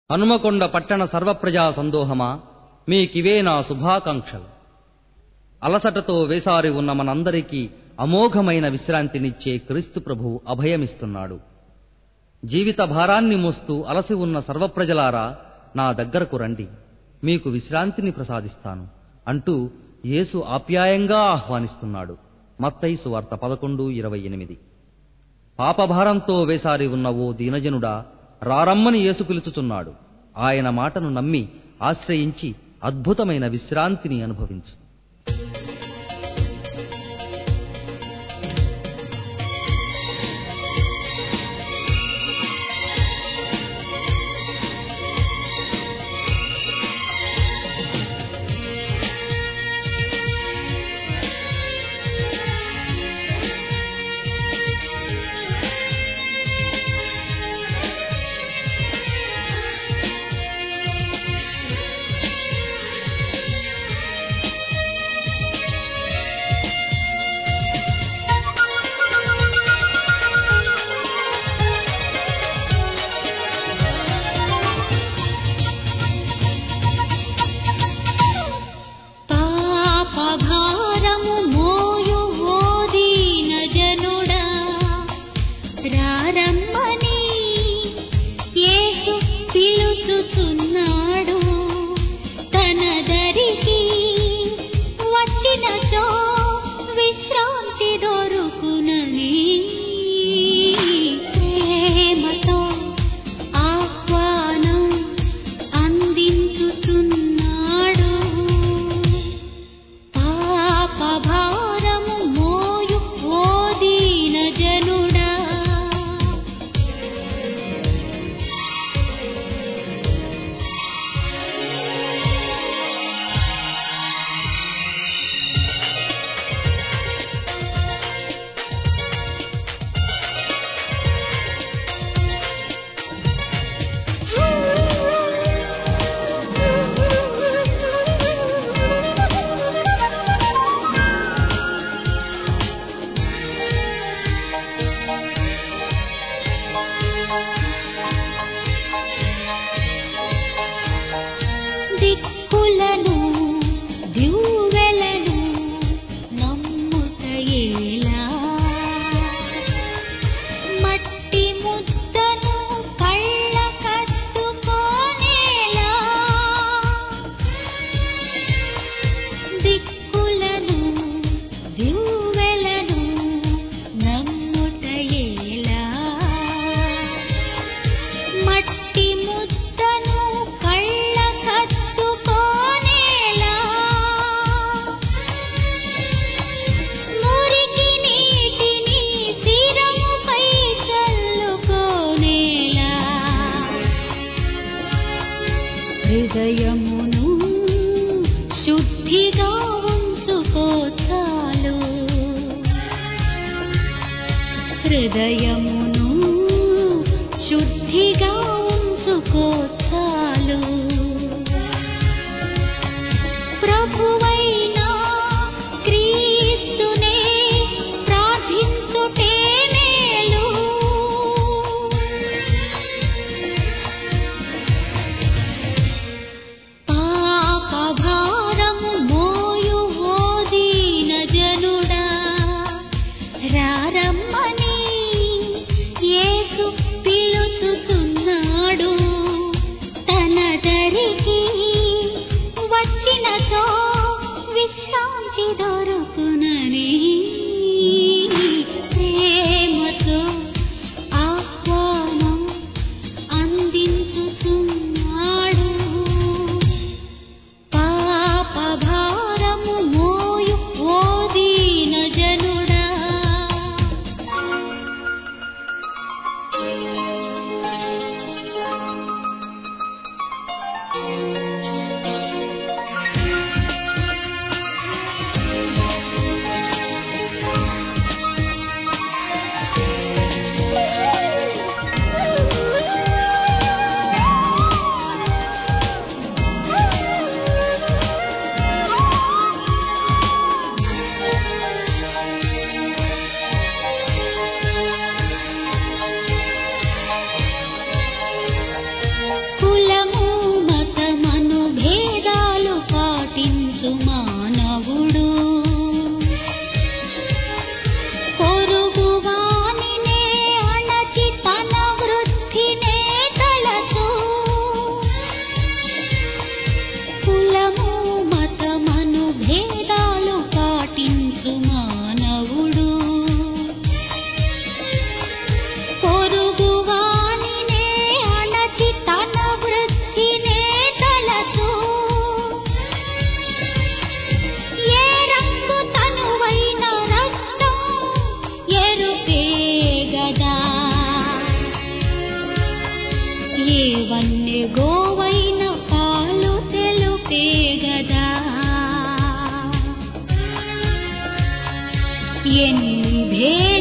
హనుమకొండ పట్టణ సర్వప్రజా సందోహమా మీకివే నా శుభాకాంక్షలు అలసటతో వేసారి ఉన్న మనందరికీ అమోఘమైన విశ్రాంతినిచ్చే క్రీస్తు ప్రభువు అభయమిస్తున్నాడు జీవిత భారాన్ని మోస్తూ అలసి ఉన్న సర్వప్రజలారా నా దగ్గరకు రండి మీకు విశ్రాంతిని ప్రసాదిస్తాను అంటూ యేసు ఆప్యాయంగా ఆహ్వానిస్తున్నాడు మత్తయి సువార్త పదకొండు ఇరవై ఎనిమిది పాపభారంతో వేసారి ఉన్న ఓ దీనజనుడా రారమ్మని యేసు పిలుచుతున్నాడు ఆయన మాటను నమ్మి ఆశ్రయించి అద్భుతమైన విశ్రాంతిని అనుభవించు పాపభారము మోయు ఓ దీనజనుడా రారమ్మని యేసు పిలుచుచున్నాడు తన దరికి వచ్చినచో విశ్రాంతి దొరుకునని ప్రేమతో ఆహ్వానం అందించుచున్నాడు పాపభారము మోయు ఓ దీనజనుడా దిక్కులను దివ్వెలను నమ్ముటయేలా మట్టి ముద్దను కళ్ళ కట్టుకోనేలా దిక్కులను దివ్వెలను నమ్ముటయేలా మట్టి ముద్దను కళ్ళ కట్టుకోనేలా మురికి నీటిని శిరముపై చల్లుకోనేలా హృదయమును శుద్ధిగా ఉంచుకో చాలు హృదయమును శుద్ధిగా ఉంచుకో చాలు ప్రభువైనా క్రీస్తునే ప్రార్థించుటే మేలు పాపభారము మోయు ఓ దీనజనుడా రారమ్మని యేసు పిలుచుచున్నాడు తన దరికి వచ్చినచో విశ్రాంతి దొరుకునని ప్రేమతో ఆహ్వానం అందించుచున్నాడు పాపభారము మోయు ఓ దీనజనుడా ఏ వన్నె గోవైన పాలు తెలుపే గదా ఎన్ని భేద